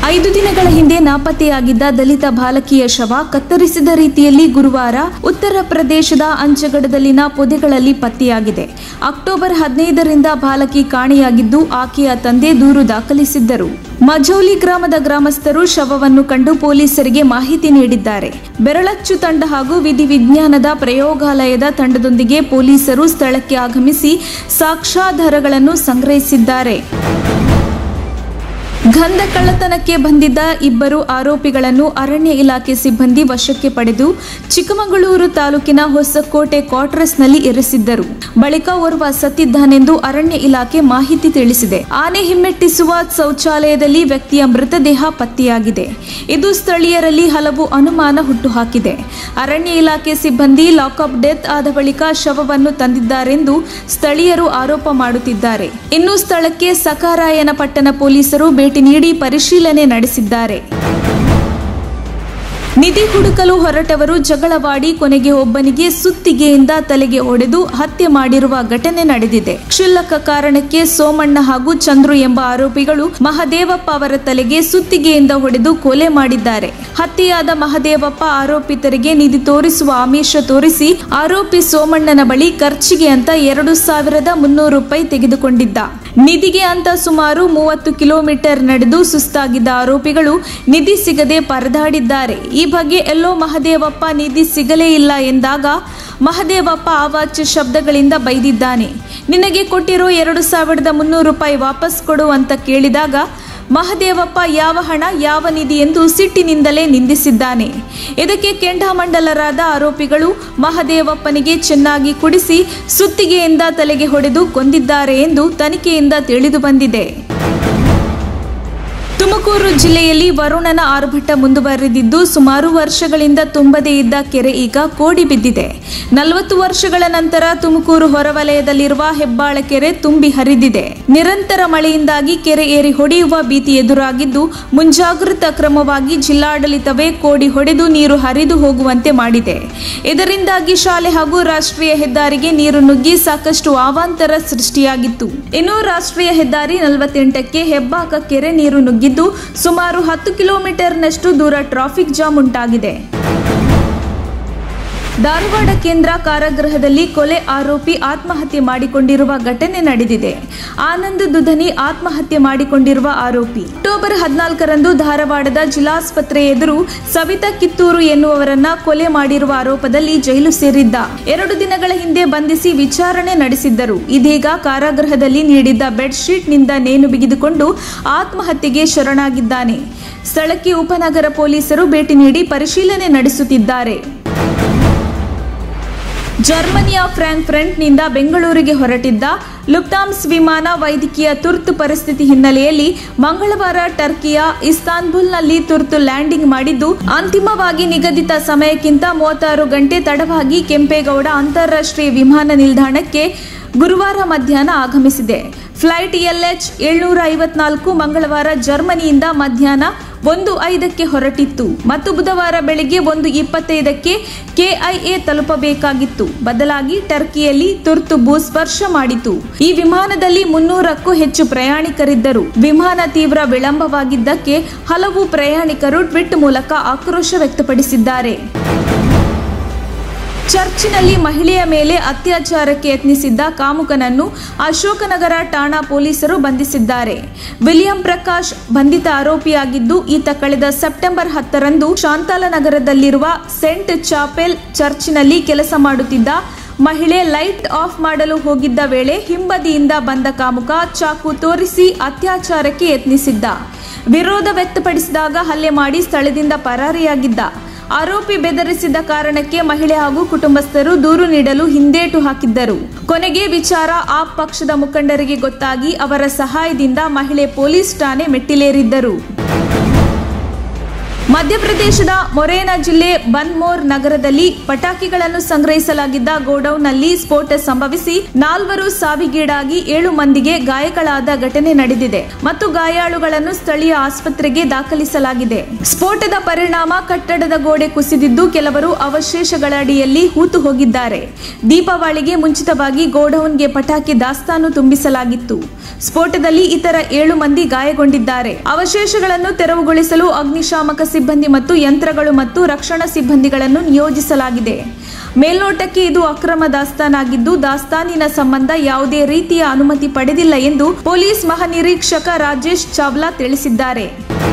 ಐದು ದಿನಗಳ ಹಿಂದೆ ನಾಪತ್ತೆಯಾಗಿದ್ದ ದಲಿತ ಬಾಲಕಿಯ ಶವ ಕತ್ತರಿಸಿದ ರೀತಿಯಲ್ಲಿ ಗುರುವಾರ ಉತ್ತರ ಪ್ರದೇಶದ ಅಂಚಗಡದಲ್ಲಿನ ಪೊದೆಗಳಲ್ಲಿ ಪತ್ತೆಯಾಗಿದೆ ಅಕ್ಟೋಬರ್ ಹದಿನೈದರಿಂದ ಬಾಲಕಿ ಕಾಣೆಯಾಗಿದ್ದು ಆಕೆಯ ತಂದೆ ದೂರು ದಾಖಲಿಸಿದ್ದರು ಮಜೌಲಿ ಗ್ರಾಮದ ಗ್ರಾಮಸ್ಥರು ಶವವನ್ನು ಕಂಡು ಪೊಲೀಸರಿಗೆ ಮಾಹಿತಿ ನೀಡಿದ್ದಾರೆ ಬೆರಳಚ್ಚು ತಂಡ ಹಾಗೂ ವಿಧಿವಿಜ್ಞಾನದ ಪ್ರಯೋಗಾಲಯದ ತಂಡದೊಂದಿಗೆ ಪೊಲೀಸರು ಸ್ಥಳಕ್ಕೆ ಆಗಮಿಸಿ ಸಾಕ್ಷ್ಯಾಧಾರಗಳನ್ನು ಸಂಗ್ರಹಿಸಿದ್ದಾರೆ ಗಂಧ ಕಳ್ಳತನಕ್ಕೆ ಬಂದಿದ್ದ ಇಬ್ಬರು ಆರೋಪಿಗಳನ್ನು ಅರಣ್ಯ ಇಲಾಖೆ ಸಿಬ್ಬಂದಿ ವಶಕ್ಕೆ ಪಡೆದು ಚಿಕ್ಕಮಗಳೂರು ತಾಲೂಕಿನ ಹೊಸಕೋಟೆ ಕ್ವಾರ್ಟರ್ಸ್ನಲ್ಲಿ ಇರಿಸಿದ್ದರು ಬಳಿಕ ಓರ್ವ ಸತ್ತಿದ್ದಾನೆಂದು ಅರಣ್ಯ ಇಲಾಖೆ ಮಾಹಿತಿ ತಿಳಿಸಿದೆ ಆನೆ ಹಿಮ್ಮೆಟ್ಟಿಸುವ ಶೌಚಾಲಯದಲ್ಲಿ ವ್ಯಕ್ತಿಯ ಮೃತದೇಹ ಪತ್ತೆಯಾಗಿದೆ ಇದು ಸ್ಥಳೀಯರಲ್ಲಿ ಹಲವು ಅನುಮಾನ ಹುಟ್ಟುಹಾಕಿದೆ ಅರಣ್ಯ ಇಲಾಖೆ ಸಿಬ್ಬಂದಿ ಲಾಕಪ್ ಡೆತ್ ಆದ ಬಳಿಕ ಶವವನ್ನು ತಂದಿದ್ದಾರೆಂದು ಸ್ಥಳೀಯರು ಆರೋಪ ಮಾಡುತ್ತಿದ್ದಾರೆ ಇನ್ನು ಸ್ಥಳಕ್ಕೆ ಸಕಾರಾಯನ ಪಟ್ಟಣ ಪೊಲೀಸರು ಭೇಟಿ ನೀಡಿ ಪರಿಶೀಲನೆ ನಡೆಸಿದ್ದಾರೆ ನಿಧಿ ಹುಡುಕಲು ಹೊರಟವರು ಜಗಳವಾಡಿ ಕೊನೆಗೆ ಒಬ್ಬನಿಗೆ ಸುತ್ತಿಗೆಯಿಂದ ತಲೆಗೆ ಹೊಡೆದು ಹತ್ಯೆ ಮಾಡಿರುವ ಘಟನೆ ನಡೆದಿದೆ ಕ್ಷುಲ್ಲಕ ಕಾರಣಕ್ಕೆ ಸೋಮಣ್ಣ ಹಾಗೂ ಚಂದ್ರು ಎಂಬ ಆರೋಪಿಗಳು ಮಹದೇವಪ್ಪ ಅವರ ತಲೆಗೆ ಸುತ್ತಿಗೆಯಿಂದ ಹೊಡೆದು ಕೊಲೆ ಮಾಡಿದ್ದಾರೆ ಹತ್ಯೆಯಾದ ಮಹದೇವಪ್ಪ ಆರೋಪಿತರಿಗೆ ನಿಧಿ ತೋರಿಸುವ ಆಮಿಷ ತೋರಿಸಿ ಆರೋಪಿ ಸೋಮಣ್ಣನ ಬಳಿ ಖರ್ಚಿಗೆ ಅಂತ ಎರಡು ಸಾವಿರದ ಮುನ್ನೂರು ರೂಪಾಯಿ ತೆಗೆದುಕೊಂಡಿದ್ದ ನಿಧಿಗೆ ಅಂತ ಸುಮಾರು ಮೂವತ್ತು ಕಿಲೋಮೀಟರ್ ನಡೆದು ಸುಸ್ತಾಗಿದ್ದ ಆರೋಪಿಗಳು ನಿಧಿ ಸಿಗದೆ ಪರದಾಡಿದ್ದಾರೆ ಈ ಬಗ್ಗೆ ಎಲ್ಲೋ ಮಹದೇವಪ್ಪ ನಿಧಿ ಸಿಗಲೇ ಇಲ್ಲ ಎಂದಾಗ ಮಹದೇವಪ್ಪ ಅವಾಚ್ಯ ಶಬ್ದಗಳಿಂದ ಬೈದಿದ್ದಾನೆ ನಿನಗೆ ಕೊಟ್ಟಿರೋ ಎರಡು ಸಾವಿರದ ಮುನ್ನೂರು ರೂಪಾಯಿ ವಾಪಸ್ ಕೊಡು ಅಂತ ಕೇಳಿದಾಗ ಮಹದೇವಪ್ಪ ಯಾವ ಹಣ ಯಾವ ನಿಧಿ ಎಂದು ಸಿಟ್ಟಿನಿಂದಲೇ ನಿಂದಿಸಿದ್ದಾನೆ ಇದಕ್ಕೆ ಕೆಂಡಾಮಂಡಲರಾದ ಆರೋಪಿಗಳು ಮಹದೇವಪ್ಪನಿಗೆ ಚೆನ್ನಾಗಿ ಕುಡಿಸಿ ಸುತ್ತಿಗೆಯಿಂದ ತಲೆಗೆ ಹೊಡೆದು ಕೊಂದಿದ್ದಾರೆ ಎಂದು ತನಿಖೆಯಿಂದ ತಿಳಿದು ಬಂದಿದೆ ತುಮಕೂರು ಜಿಲ್ಲೆಯಲ್ಲಿ ವರುಣನ ಆರ್ಭಟ ಮುಂದುವರೆದಿದ್ದು ಸುಮಾರು ವರ್ಷಗಳಿಂದ ತುಂಬದೇ ಇದ್ದ ಕೆರೆ ಈಗ ಕೋಡಿ ಬಿದ್ದಿದೆ ನಲವತ್ತು ವರ್ಷಗಳ ನಂತರ ತುಮಕೂರು ಹೊರವಲಯದಲ್ಲಿರುವ ಹೆಬ್ಬಾಳ ಕೆರೆ ತುಂಬಿ ಹರಿದಿದೆ ನಿರಂತರ ಮಳೆಯಿಂದಾಗಿ ಕೆರೆ ಏರಿ ಹೊಡೆಯುವ ಭೀತಿ ಎದುರಾಗಿದ್ದು ಮುಂಜಾಗೃತಾ ಕ್ರಮವಾಗಿ ಜಿಲ್ಲಾಡಳಿತವೇ ಕೋಡಿ ಹೊಡೆದು ನೀರು ಹರಿದು ಹೋಗುವಂತೆ ಮಾಡಿದೆ ಇದರಿಂದಾಗಿ ಶಾಲೆ ಹಾಗೂ ರಾಷ್ಟ್ರೀಯ ಹೆದ್ದಾರಿಗೆ ನೀರು ನುಗ್ಗಿ ಸಾಕಷ್ಟು ಅವಾಂತರ ಸೃಷ್ಟಿಯಾಗಿತ್ತು ಇನ್ನು ರಾಷ್ಟ್ರೀಯ ಹೆದ್ದಾರಿ ನಲವತ್ತೆಂಟಕ್ಕೆ ಹೆಬ್ಬಾಕ ಕೆರೆ ನೀರು ನುಗ್ಗಿದ್ದು ಸುಮಾರು ಹತ್ತು ಕಿಲೋಮೀಟರ್ನಷ್ಟು ದೂರ ಟ್ರಾಫಿಕ್ ಜಾಮ್ ಉಂಟಾಗಿದೆ ಧಾರವಾಡ ಕೇಂದ್ರ ಕಾರಾಗೃಹದಲ್ಲಿ ಕೊಲೆ ಆರೋಪಿ ಆತ್ಮಹತ್ಯೆ ಮಾಡಿಕೊಂಡಿರುವ ಘಟನೆ ನಡೆದಿದೆ ಆನಂದ್ ದುಧನಿ ಆತ್ಮಹತ್ಯೆ ಮಾಡಿಕೊಂಡಿರುವ ಆರೋಪಿ ಅಕ್ಟೋಬರ್ ಹದಿನಾಲ್ಕರಂದು ಧಾರವಾಡದ ಜಿಲ್ಲಾಸ್ಪತ್ರೆ ಎದುರು ಸವಿತಾ ಕಿತ್ತೂರು ಎನ್ನುವವರನ್ನ ಕೊಲೆ ಮಾಡಿರುವ ಆರೋಪದಲ್ಲಿ ಜೈಲು ಸೇರಿದ್ದ ಎರಡು ದಿನಗಳ ಹಿಂದೆ ಬಂಧಿಸಿ ವಿಚಾರಣೆ ನಡೆಸಿದ್ದರು ಇದೀಗ ಕಾರಾಗೃಹದಲ್ಲಿ ನೀಡಿದ್ದ ಬೆಡ್ಶೀಟ್ನಿಂದ ನೇಣು ಬಿಗಿದುಕೊಂಡು ಆತ್ಮಹತ್ಯೆಗೆ ಶರಣಾಗಿದ್ದಾನೆ ಸ್ಥಳಕ್ಕೆ ಉಪನಗರ ಪೊಲೀಸರು ಭೇಟಿ ನೀಡಿ ಪರಿಶೀಲನೆ ನಡೆಸುತ್ತಿದ್ದಾರೆ ಜರ್ಮನಿಯ ಫ್ರಾಂಕ್ಫರ್ಟ್ನಿಂದ ಬೆಂಗಳೂರಿಗೆ ಹೊರಟಿದ್ದ ಲುಫ್ತಾಮ್ಸ್ ವಿಮಾನ ವೈದ್ಯಕೀಯ ತುರ್ತು ಪರಿಸ್ಥಿತಿ ಹಿನ್ನೆಲೆಯಲ್ಲಿ ಮಂಗಳವಾರ ಟರ್ಕಿಯ ಇಸ್ತಾನ್ಬುಲ್ನಲ್ಲಿ ತುರ್ತು ಲ್ಯಾಂಡಿಂಗ್ ಮಾಡಿದ್ದು ಅಂತಿಮವಾಗಿ ನಿಗದಿತ ಸಮಯಕ್ಕಿಂತ ಮೂವತ್ತಾರು ಗಂಟೆ ತಡವಾಗಿ ಕೆಂಪೇಗೌಡ ಅಂತಾರಾಷ್ಟ್ರೀಯ ವಿಮಾನ ನಿಲ್ದಾಣಕ್ಕೆ ಗುರುವಾರ ಮಧ್ಯಾಹ್ನ ಆಗಮಿಸಿದೆ ಫ್ಲೈಟ್ ಎಲ್ಎಚ್ ಏಳ್ನೂರ ಐವತ್ನಾಲ್ಕು ಮಂಗಳವಾರ ಜರ್ಮನಿಯಿಂದ ಮಧ್ಯಾಹ್ನ ಒಂದು ಐದಕ್ಕೆ ಹೊರಟಿತ್ತು ಮತ್ತು ಬುಧವಾರ ಬೆಳಿಗ್ಗೆ ಒಂದು ಇಪ್ಪತ್ತೈದಕ್ಕೆ ಕೆಐಎ ತಲುಪಬೇಕಾಗಿತ್ತು ಬದಲಾಗಿ ಟರ್ಕಿಯಲ್ಲಿ ತುರ್ತು ಭೂಸ್ಪರ್ಶ ಮಾಡಿತು ಈ ವಿಮಾನದಲ್ಲಿ ಮುನ್ನೂರಕ್ಕೂ ಹೆಚ್ಚು ಪ್ರಯಾಣಿಕರಿದ್ದರು ವಿಮಾನ ತೀವ್ರ ವಿಳಂಬವಾಗಿದ್ದಕ್ಕೆ ಹಲವು ಪ್ರಯಾಣಿಕರು ಟ್ವಿಟ್ ಮೂಲಕ ಆಕ್ರೋಶ ವ್ಯಕ್ತಪಡಿಸಿದ್ದಾರೆ ಚರ್ಚಿನಲ್ಲಿ ಮಹಿಳೆಯ ಮೇಲೆ ಅತ್ಯಾಚಾರಕ್ಕೆ ಯತ್ನಿಸಿದ್ದ ಕಾಮುಕನನ್ನು ಅಶೋಕನಗರ ಠಾಣಾ ಪೊಲೀಸರು ಬಂಧಿಸಿದ್ದಾರೆ ವಿಲಿಯಂ ಪ್ರಕಾಶ್ ಬಂಧಿತ ಆರೋಪಿಯಾಗಿದ್ದು ಈತ ಕಳೆದ ಸೆಪ್ಟೆಂಬರ್ ಹತ್ತರಂದು ಶಾಂತಾಲನಗರದಲ್ಲಿರುವ ಸೆಂಟ್ ಚಾಪೆಲ್ ಚರ್ಚಿನಲ್ಲಿ ಕೆಲಸ ಮಾಡುತ್ತಿದ್ದ ಮಹಿಳೆ ಲೈಟ್ ಆಫ್ ಮಾಡಲು ಹೋಗಿದ್ದ ವೇಳೆ ಹಿಂಬದಿಯಿಂದ ಬಂದ ಕಾಮುಕ ಚಾಕು ತೋರಿಸಿ ಅತ್ಯಾಚಾರಕ್ಕೆ ಯತ್ನಿಸಿದ್ದ ವಿರೋಧ ವ್ಯಕ್ತಪಡಿಸಿದಾಗ ಹಲ್ಲೆ ಮಾಡಿ ಸ್ಥಳದಿಂದ ಪರಾರಿಯಾಗಿದ್ದ ಆರೋಪಿ ಬೆದರಿಸಿದ ಕಾರಣಕ್ಕೆ ಮಹಿಳೆ ಹಾಗೂ ಕುಟುಂಬಸ್ಥರು ದೂರು ನೀಡಲು ಹಿಂದೇಟು ಹಾಕಿದ್ದರು ಕೊನೆಗೆ ವಿಚಾರ ಆಪ್ ಪಕ್ಷದ ಮುಖಂಡರಿಗೆ ಗೊತ್ತಾಗಿ ಅವರ ಸಹಾಯದಿಂದ ಮಹಿಳೆ ಪೊಲೀಸ್ ಠಾಣೆ ಮೆಟ್ಟಿಲೇರಿದ್ದರು ಮಧ್ಯಪ್ರದೇಶದ ಮೊರೇನಾ ಜಿಲ್ಲೆ ಬನ್ಮೋರ್ ನಗರದಲ್ಲಿ ಪಟಾಕಿಗಳನ್ನು ಸಂಗ್ರಹಿಸಲಾಗಿದ್ದ ಗೋಡೌನ್ನಲ್ಲಿ ಸ್ಫೋಟ ಸಂಭವಿಸಿ ನಾಲ್ವರು ಸಾವಿಗೀಡಾಗಿ ಏಳು ಮಂದಿಗೆ ಗಾಯಗಳಾದ ಘಟನೆ ನಡೆದಿದೆ ಮತ್ತು ಗಾಯಾಳುಗಳನ್ನು ಸ್ಥಳೀಯ ಆಸ್ಪತ್ರೆಗೆ ದಾಖಲಿಸಲಾಗಿದೆ ಸ್ಫೋಟದ ಪರಿಣಾಮ ಕಟ್ಟಡದ ಗೋಡೆ ಕುಸಿದಿದ್ದು ಕೆಲವರು ಅವಶೇಷಗಳಡಿಯಲ್ಲಿ ಹೂತು ಹೋಗಿದ್ದಾರೆ ದೀಪಾವಳಿಗೆ ಮುಂಚಿತವಾಗಿ ಗೋಡೌನ್ಗೆ ಪಟಾಕಿ ದಾಸ್ತಾನು ತುಂಬಿಸಲಾಗಿತ್ತು ಸ್ಫೋಟದಲ್ಲಿ ಇತರ ಏಳು ಮಂದಿ ಗಾಯಗೊಂಡಿದ್ದಾರೆ ಅವಶೇಷಗಳನ್ನು ತೆರವುಗೊಳಿಸಲು ಅಗ್ನಿಶಾಮಕ ಸಿಬ್ಬಂದಿ ಮತ್ತು ಯಂತ್ರಗಳು ಮತ್ತು ರಕ್ಷಣಾ ಸಿಬ್ಬಂದಿಗಳನ್ನು ನಿಯೋಜಿಸಲಾಗಿದೆ ಮೇಲ್ನೋಟಕ್ಕೆ ಇದು ಅಕ್ರಮ ದಾಸ್ತಾನಾಗಿದ್ದು ದಾಸ್ತಾನಿನ ಸಂಬಂಧ ಯಾವುದೇ ರೀತಿಯ ಅನುಮತಿ ಪಡೆದಿಲ್ಲ ಎಂದು ಪೊಲೀಸ್ ಮಹಾನಿರೀಕ್ಷಕ ರಾಜೇಶ್ ಚಾವ್ಲಾ ತಿಳಿಸಿದ್ದಾರೆ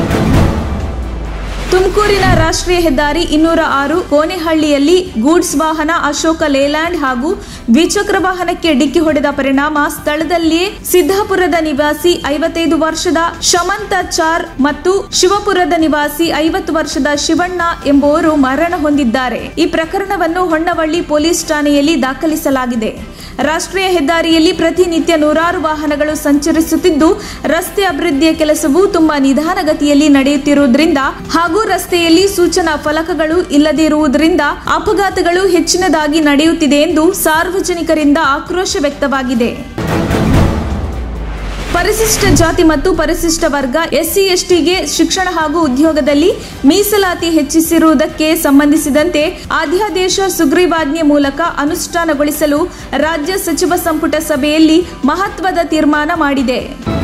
ತುಮಕೂರಿನ ರಾಷ್ಟ್ರೀಯ ಹೆದ್ದಾರಿ ಇನ್ನೂರ ಆರು ಕೋನೆಹಳ್ಳಿಯಲ್ಲಿ ಗೂಡ್ಸ್ ವಾಹನ ಅಶೋಕ ಲೇಲ್ಯಾಂಡ್ ಹಾಗೂ ದ್ವಿಚಕ್ರ ವಾಹನಕ್ಕೆ ಡಿಕ್ಕಿ ಹೊಡೆದ ಪರಿಣಾಮ ಸ್ಥಳದಲ್ಲಿಯೇ ಸಿದ್ದಾಪುರದ ನಿವಾಸಿ ಐವತ್ತೈದು ವರ್ಷದ ಶಮಂತ ಚಾರ್ ಮತ್ತು ಶಿವಪುರದ ನಿವಾಸಿ ಐವತ್ತು ವರ್ಷದ ಶಿವಣ್ಣ ಎಂಬುವರು ಮರಣ ಹೊಂದಿದ್ದಾರೆ ಈ ಪ್ರಕರಣವನ್ನು ಹೊನ್ನವಳ್ಳಿ ಪೊಲೀಸ್ ಠಾಣೆಯಲ್ಲಿ ದಾಖಲಿಸಲಾಗಿದೆ ರಾಷ್ಟ್ರೀಯ ಹೆದ್ದಾರಿಯಲ್ಲಿ ಪ್ರತಿನಿತ್ಯ ನೂರಾರು ವಾಹನಗಳು ಸಂಚರಿಸುತ್ತಿದ್ದು ರಸ್ತೆ ಅಭಿವೃದ್ಧಿಯ ಕೆಲಸವು ತುಂಬಾ ನಿಧಾನಗತಿಯಲ್ಲಿ ನಡೆಯುತ್ತಿರುವುದರಿಂದ ಹಾಗೂ ರಸ್ತೆಯಲ್ಲಿ ಸೂಚನಾ ಫಲಕಗಳು ಇಲ್ಲದಿರುವುದರಿಂದ ಅಪಘಾತಗಳು ಹೆಚ್ಚಿನದಾಗಿ ನಡೆಯುತ್ತಿದೆ ಎಂದು ಸಾರ್ವಜನಿಕರಿಂದ ಆಕ್ರೋಶ ವ್ಯಕ್ತವಾಗಿದೆ ಪರಿಶಿಷ್ಟ ಜಾತಿ ಮತ್ತು ಪರಿಶಿಷ್ಟ ವರ್ಗ ಎಸ್ಸಿ ಎಸ್ಟಿಗೆ ಶಿಕ್ಷಣ ಹಾಗೂ ಉದ್ಯೋಗದಲ್ಲಿ ಮೀಸಲಾತಿ ಹೆಚ್ಚಿಸಿರುವುದಕ್ಕೆ ಸಂಬಂಧಿಸಿದಂತೆ ಅಧ್ಯಾದೇಶ ಸುಗ್ರೀವಾಜ್ಞೆ ಮೂಲಕ ಅನುಷ್ಠಾನಗೊಳಿಸಲು ರಾಜ್ಯ ಸಚಿವ ಸಂಪುಟ ಸಭೆಯಲ್ಲಿ ಮಹತ್ವದ ತೀರ್ಮಾನ ಮಾಡಿದೆ